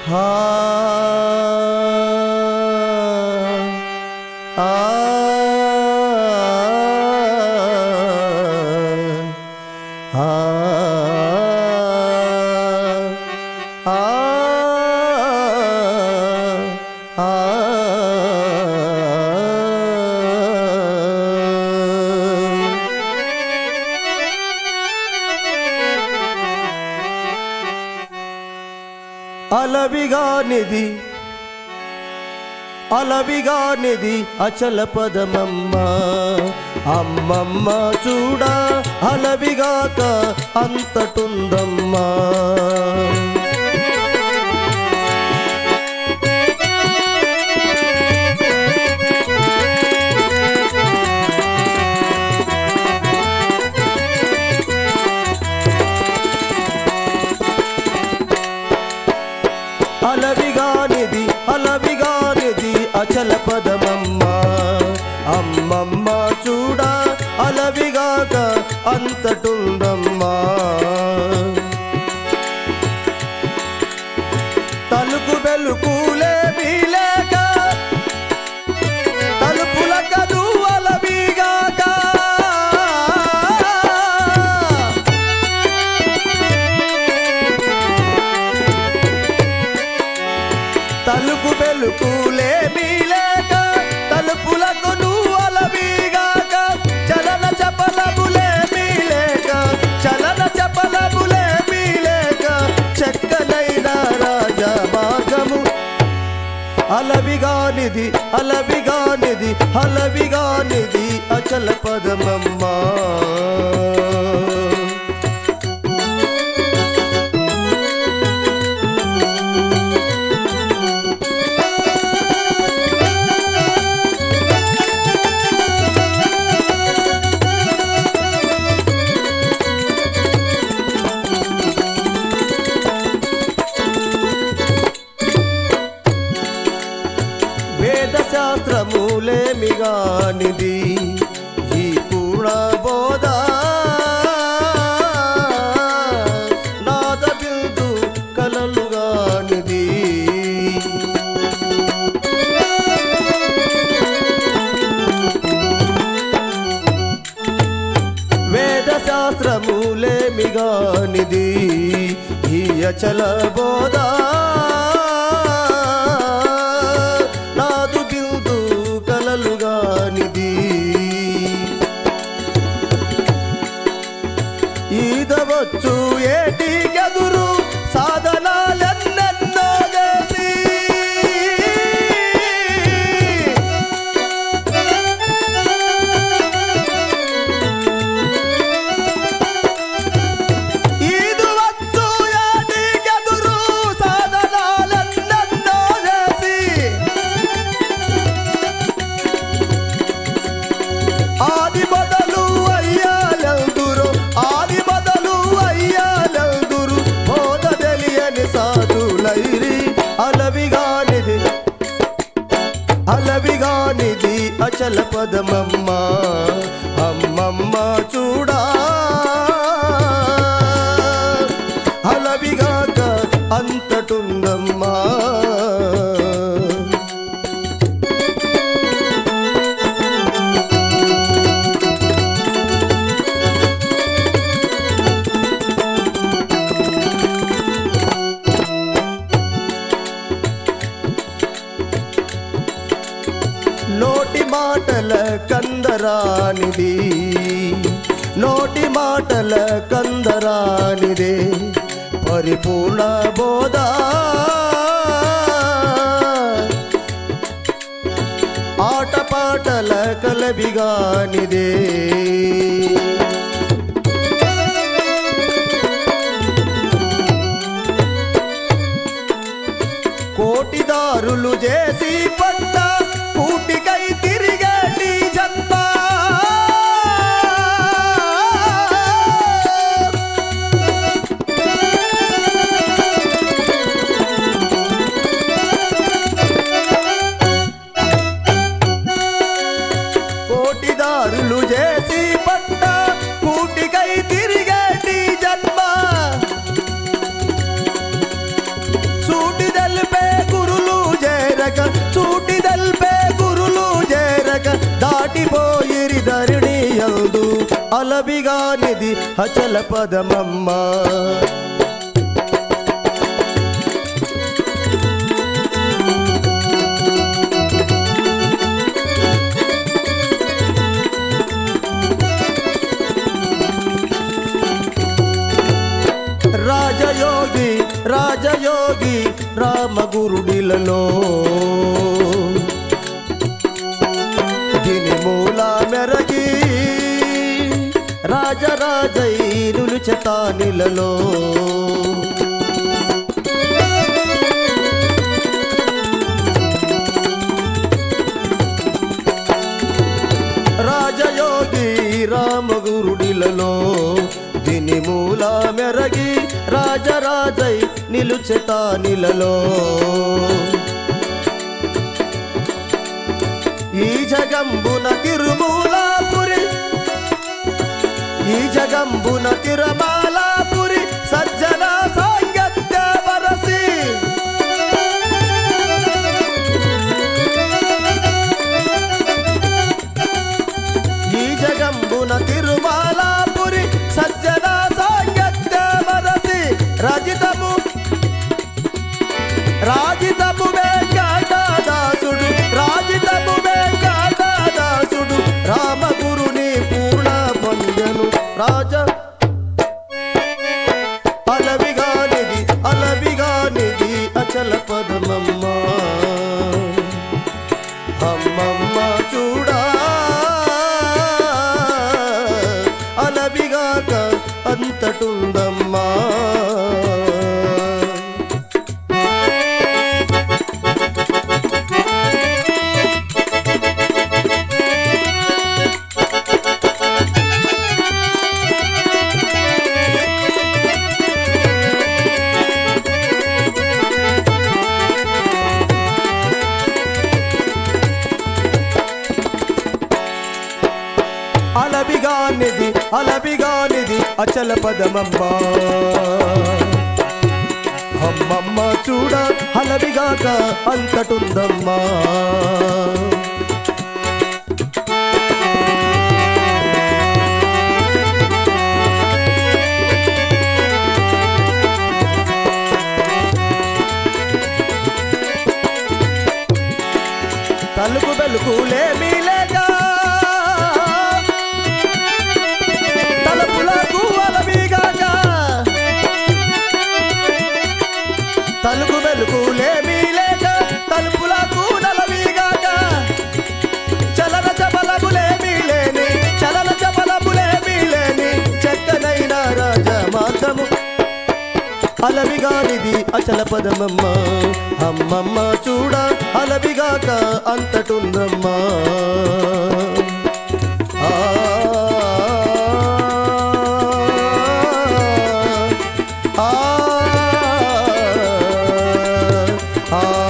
హా ఆ ఆ ఆ ఆ అలవిగానిది అలవిగానిది అచల పదమమ్మ అమ్మమ్మ చూడ అలవిగాక అంతటుందమ్మా అలవిగానిది అలవిగానిది అచల పదమమ్మ అమ్మమ్మ చూడ అలవిగాక అంతటుందమ్మా తలుపు వెలుకులే మీలేక తలుపుల కదు అలవిగాక తలుపు వెలుకులే మీలేక తలుపులకు నువ్వు అలవిగాక చలన చపలములే మీలేక చలన చపలములే మీలేక చెక్కనైన రాజా మార్గము అలవిగానిది అలవిగానిది అలవిగానిది అచల పదమమ్మా వేద శాస్త్రములేమిగానిది ఈ పూర్ణ బోధ నాద బిందు కలలుగానిది వేద శాస్త్రములేమిగానిది ఈ అచల బోధ నాదు బిందు కలలుగానిది ఈదవచ్చు ఏటి గదురు సాధనాలెన్నెన్నో చేసి ఈదువచ్చు ఏటి గదురు సాధనాలెన్నెన్నో చేసి ఆది మొదలు అయ్యాలందురు ఆది మొదలు అయ్యాలందురు బోధ తెలియని సాధులైరి అలవిగానిది అలవిగానిది అచల పదమమ్మ అమ్మమ్మ చూడా అలవిగాక అంతటుందమ్మా నోటి మాటల కందరానిది నోటి మాటల కందరానిదే పరిపూర్ణ బోధ ఆటపాటల కలబిగానిదే కోటిదారులు చేసి పట్ట కూటికై తిరిగేటి జన్మ కోటిదారులు చేసి పట్ట కూటికై తిరిగేటి జన్మ సూటిదల్ దాటిపోయిరి ధరణి యందు అలబిగానిది అచల పదమమ్మ రాజయోగి రాజయోగి రామగురుడిలలో దీని మూల మెరగి రాజరాజైనులు చతానిలలో రాజయోగి రామగురుడిలలో దీని మూల మెరగి రాజరాజై నిలుచెతానిలలో ఈ జగంబున తిరుమూలాపురి ఈ జగంబున తిరుమాలాపురి సజ్జన సాంగత్య వరసి ఈ జగంబున తిరుమాలాపురి సజ్జన సాంగత్య వరసి రజితము రాజితము వెంకటదాసుడు రాజితము వెంకటదాసుడు రామగురుని పూర్ణ పొందను రాజ అలవిగానిది అలవిగానిది అచల పదమమ్మ అమ్మమ్మ చూడా అలవిగాక అంతటుందమ్మా అలబిగానిది అలబిగానిది అచల పదమమ్మ అమ్మమ్మ చూడ అలబిగాక అంతటుందమ్మా తలుపు బెలుకులేమీ లేక తలుపులకు అలబిగాక తలుపు వెలుగులేమీ లేక తలుపులకు నలవిగాక చలన చపలములేమీ లేని చలన చపలములేమీ లేని చెక్కనైన రాజమార్గము అలవిగానిది అచల పదమమ్మ అమ్మమ్మ చూడ అలవిగాక అంతటుందమ్మా ఆ ఆ ఆ